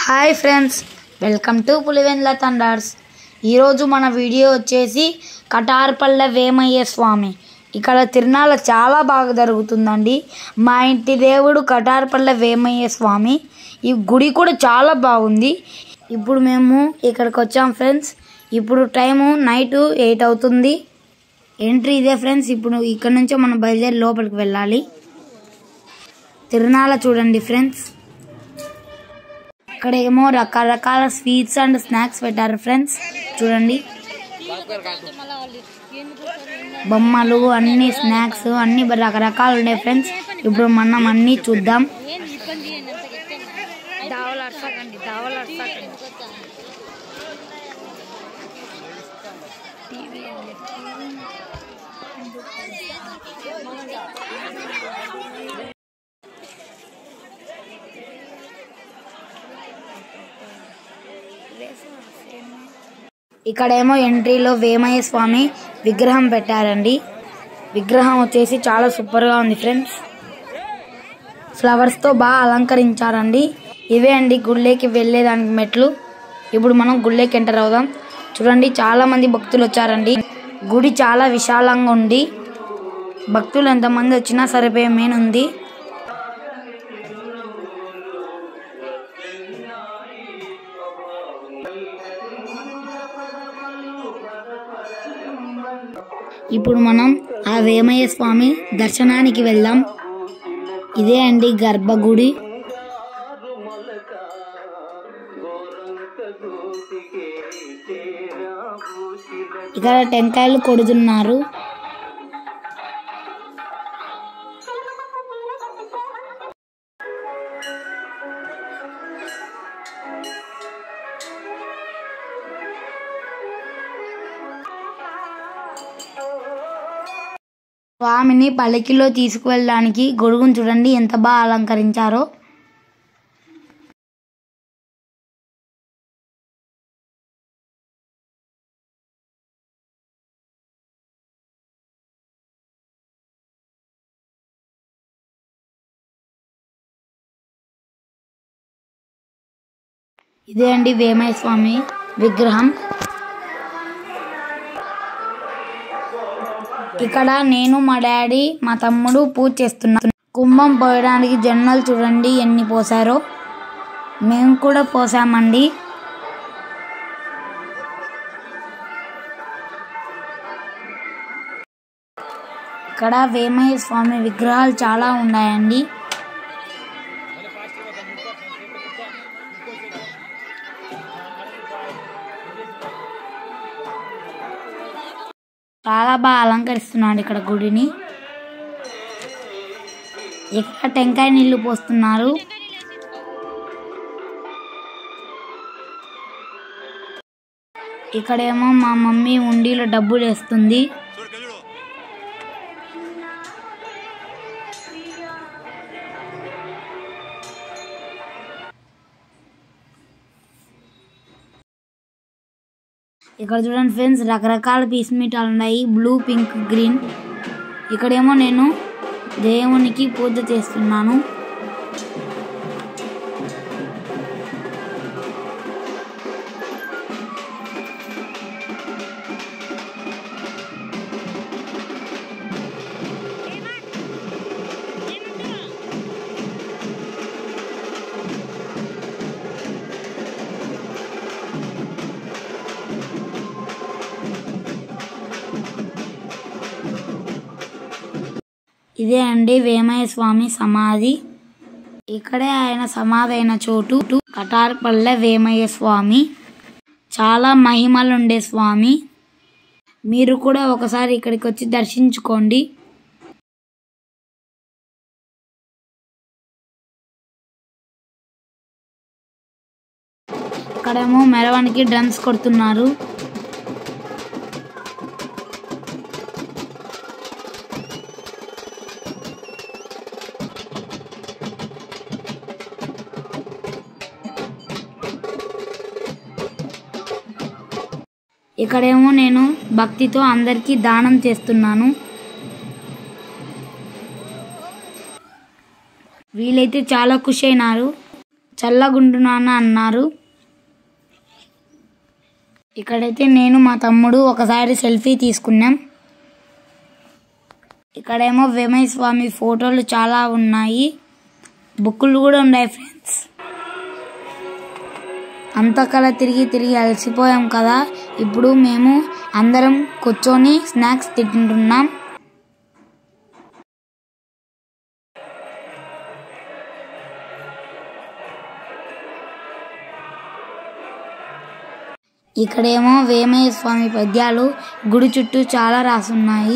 hi friends welcome to Pulivendula తండార్స్ ఈరోజు మన వీడియో వచ్చేసి కటార్పల్లె వేమయ్య స్వామి ఇక్కడ తిరునాళ్ళ చాలా బాగా జరుగుతుందండి మా ఇంటి దేవుడు కటార్పల్లె వేమయ్య స్వామి ఈ గుడి కూడా చాలా బాగుంది ఇప్పుడు మేము ఇక్కడికి వచ్చాం ఫ్రెండ్స్ ఇప్పుడు టైము నైట్ ఎయిట్ అవుతుంది ఎంట్రీ ఇదే ఫ్రెండ్స్ ఇప్పుడు ఇక్కడ నుంచే మనం బయలుదేరి లోపలికి వెళ్ళాలి తిరునాళ్ళ చూడండి ఫ్రెండ్స్ ఇక్కడ ఏమో రకరకాల స్వీట్స్ అండ్ స్నాక్స్ పెట్టారు ఫ్రెండ్స్ చూడండి బొమ్మలు అన్ని స్నాక్స్ అన్ని రకరకాలు ఉన్నాయి ఫ్రెండ్స్ ఇప్పుడు మనం అన్ని చూద్దాం ఇక్కడేమో ఎంట్రీలో వేమయ్య స్వామి విగ్రహం పెట్టారండి విగ్రహం వచ్చేసి చాలా సూపర్గా ఉంది ఫ్రెండ్స్ ఫ్లవర్స్తో బాగా అలంకరించారండి ఇవే అండి గుళ్ళేకి వెళ్ళేదానికి మెట్లు ఇప్పుడు మనం గుళ్ళేకి ఎంటర్ అవుదాం చూడండి చాలా మంది భక్తులు వచ్చారండి గుడి చాలా విశాలంగా ఉంది భక్తులు ఎంతమంది వచ్చినా సరిపోయే మెయిన్ ఉంది ఇప్పుడు మనం ఆ వేమయ్య స్వామి దర్శనానికి వెళ్దాం ఇదే అండి గర్భగుడి ఇక్కడ టెంకాయలు కొడుతున్నారు స్వామిని పల్లకిలో తీసుకువెళ్ళడానికి గొడుగును చూడండి ఎంత బాగా అలంకరించారో ఇదే అండి వేమయ్య స్వామి విగ్రహం ఇక్కడ నేను మా డాడీ మా తమ్ముడు పూజ చేస్తున్నాం కుంభం పోయడానికి జొన్నలు చూడండి ఎన్ని పోసారో మేము కూడా పోసామండి ఇక్కడ వేమయ్య స్వామి విగ్రహాలు చాలా ఉన్నాయండి చాలా బాగా అలంకరిస్తున్నాడు ఇక్కడ గుడిని ఇక్కడ టెంకాయ నీళ్లు పోస్తున్నారు ఇక్కడేమో మా మమ్మీ ఉండిలో డబ్బులు వేస్తుంది ఇక్కడ చూడండి ఫ్రెండ్స్ రకరకాల పీస్ మీటాలు ఉన్నాయి బ్లూ పింక్ గ్రీన్ ఇక్కడేమో నేను దేవునికి పూజ చేస్తున్నాను ఇదే అండి వేమయ్య స్వామి సమాధి ఇక్కడే ఆయన సమాధి అయిన చోటు కటార్పల్లె వేమయ్య స్వామి చాలా మహిమలుండే స్వామి మీరు కూడా ఒకసారి ఇక్కడికి వచ్చి దర్శించుకోండి ఇక్కడేమో మెరవనికి డ్రమ్స్ కొడుతున్నారు ఇక్కడేమో నేను భక్తితో అందరికీ దానం చేస్తున్నాను వీలైతే చాలా ఖుషి అయినారు చల్లగుండునానా అన్నారు ఇక్కడైతే నేను మా తమ్ముడు ఒకసారి సెల్ఫీ తీసుకున్నాం ఇక్కడేమో వేమయ్య స్వామి ఫోటోలు చాలా ఉన్నాయి బుక్కులు కూడా ఉన్నాయి ఫ్రెండ్స్ అంతకలా తిరిగి తిరిగి అలసిపోయాం కదా ఇప్పుడు మేము అందరం కూర్చొని స్నాక్స్ తింటున్నాం ఇక్కడేమో వేమయ్య స్వామి పద్యాలు గుడి చుట్టూ చాలా రాసున్నాయి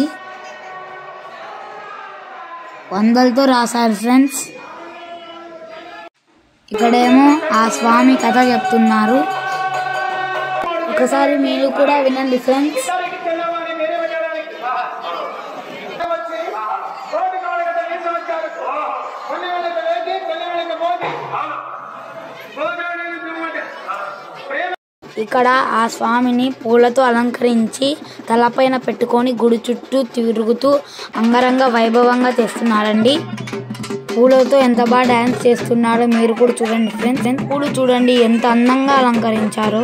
వందలతో రాశారు ఫ్రెండ్స్ ఇక్కడేమో ఆ స్వామి కథ చెప్తున్నారు ఒకసారి మీరు కూడా వినండి ఫ్రెండ్స్ తెల్లవారి మీరే వెళ్ళడానికి వచ్చి కోటి కాళ్ళగడ్డ వేసి వచ్చారు కొన్ని వాళ్ళకి వేసి కొన్ని వాళ్ళకి మోసి భోజనానికి తినమంటే ప్రేమ ఇక్కడ ఆ స్వామిని పూలతో అలంకరించి తలపైన పెట్టుకొని గుడి చుట్టూ తిరుగుతూ అంగరంగ వైభవంగా తెస్తున్నారండి పూలతో ఎంత బాగా డాన్స్ చేస్తున్నారో మీరు కూడా చూడండి ఫ్రెండ్స్ పూలు చూడండి ఎంత అందంగా అలంకరించారో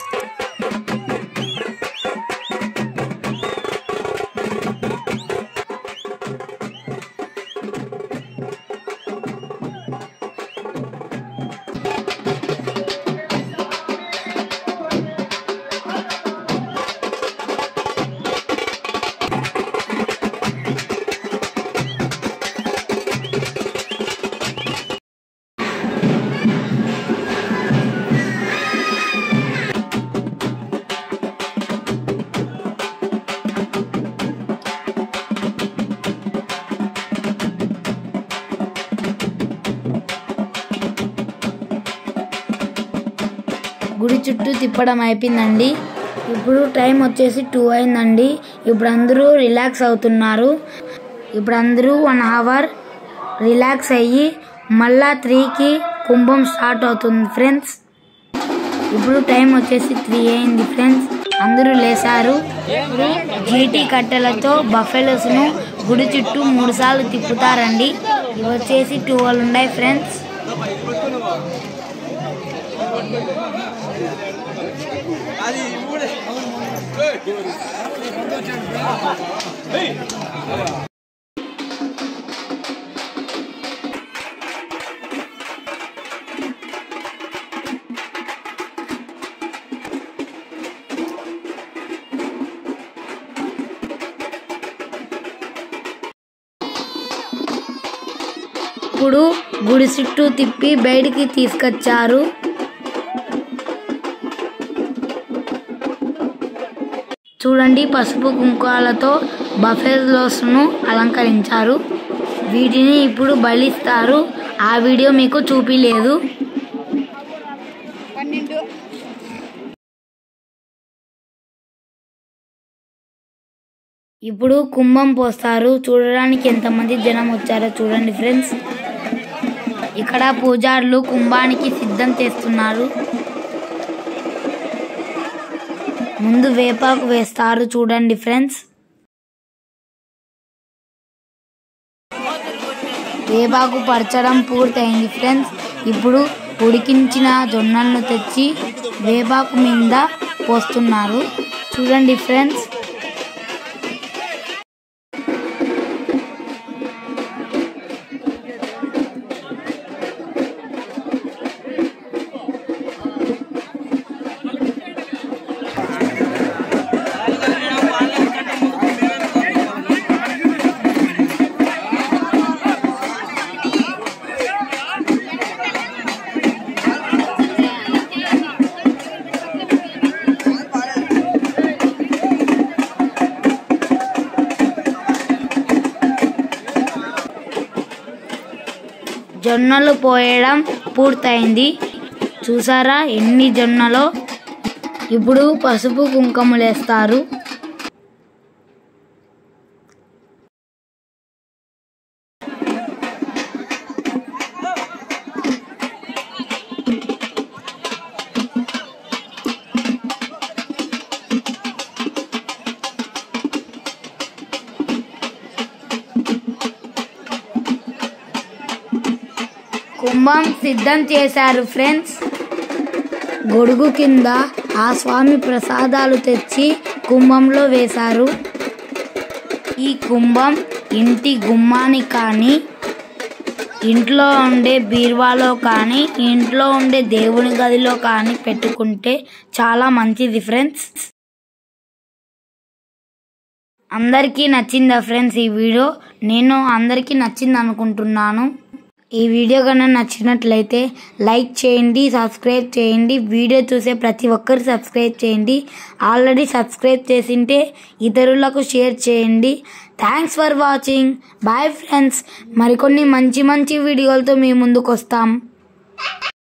గుడి చుట్టూ తిప్పడం అయిపోయిందండి ఇప్పుడు టైం వచ్చేసి టూ అయిందండి ఇప్పుడు అందరూ రిలాక్స్ అవుతున్నారు ఇప్పుడు అందరూ వన్ అవర్ రిలాక్స్ అయ్యి మళ్ళా త్రీకి కుంభం స్టార్ట్ అవుతుంది ఫ్రెండ్స్ ఇప్పుడు టైం వచ్చేసి త్రీ అయింది ఫ్రెండ్స్ అందరూ లేసారు ఇప్పుడు జీటీ కట్టెలతో బఫెలోస్ ను గుడి చుట్టూ మూడు సార్లు తిప్పుతారండి ఇవి వచ్చేసి ట్వెల్వ్ ఉన్నాయి ఫ్రెండ్స్ ఇప్పుడు గుడి చుట్టూ తిప్పి బయటికి తీసుకొచ్చారు చూడండి పసుపు కుంకాలతో బఫెలోస్ ను అలంకరించారు వీటిని ఇప్పుడు బలిస్తారు ఆ వీడియో మీకు చూపిలేదు ఇప్పుడు కుంభం పోస్తారు చూడడానికి ఎంతమంది జనం వచ్చారో చూడండి ఫ్రెండ్స్ ఇక్కడ పూజారులు కుంభానికి సిద్ధం చేస్తున్నారు ముందు వేపాకు వేస్తారు చూడండి ఫ్రెండ్స్ వేపాకు పరచడం పూర్తయింది ఫ్రెండ్స్ ఇప్పుడు ఉడికించిన జొన్నలను తెచ్చి వేపాకు మీద పోస్తున్నారు చూడండి ఫ్రెండ్స్ జొన్నలు పోయడం పూర్తయింది చూసారా ఎన్ని జొన్నలో ఇప్పుడు పసుపు కుంకుమలేస్తారు కుంభ కుంభం సిద్ధం చేశారు ఫ్రెండ్స్ గొడుగు కింద ఆ స్వామి ప్రసాదాలు తెచ్చి కుంభంలో వేశారు ఈ కుంభం ఇంటి గుమ్మానికి కానీ ఇంట్లో ఉండే బీరువాలో కానీ ఇంట్లో ఉండే దేవుని గదిలో కానీ పెట్టుకుంటే చాలా మంచిది ఫ్రెండ్స్ అందరికీ నచ్చిందా ఫ్రెండ్స్ ఈ వీడియో నేను అందరికీ నచ్చింది అనుకుంటున్నాను ఈ వీడియో కన్నా నచ్చినట్లయితే లైక్ చేయండి సబ్స్క్రైబ్ చేయండి వీడియో చూసే ప్రతి ఒక్కరు సబ్స్క్రైబ్ చేయండి ఆల్రెడీ సబ్స్క్రైబ్ చేసింటే ఇతరులకు షేర్ చేయండి thanks for watching bye friends మరికొన్ని మంచి మంచి వీడియోలతో మీ ముందుకు వస్తాం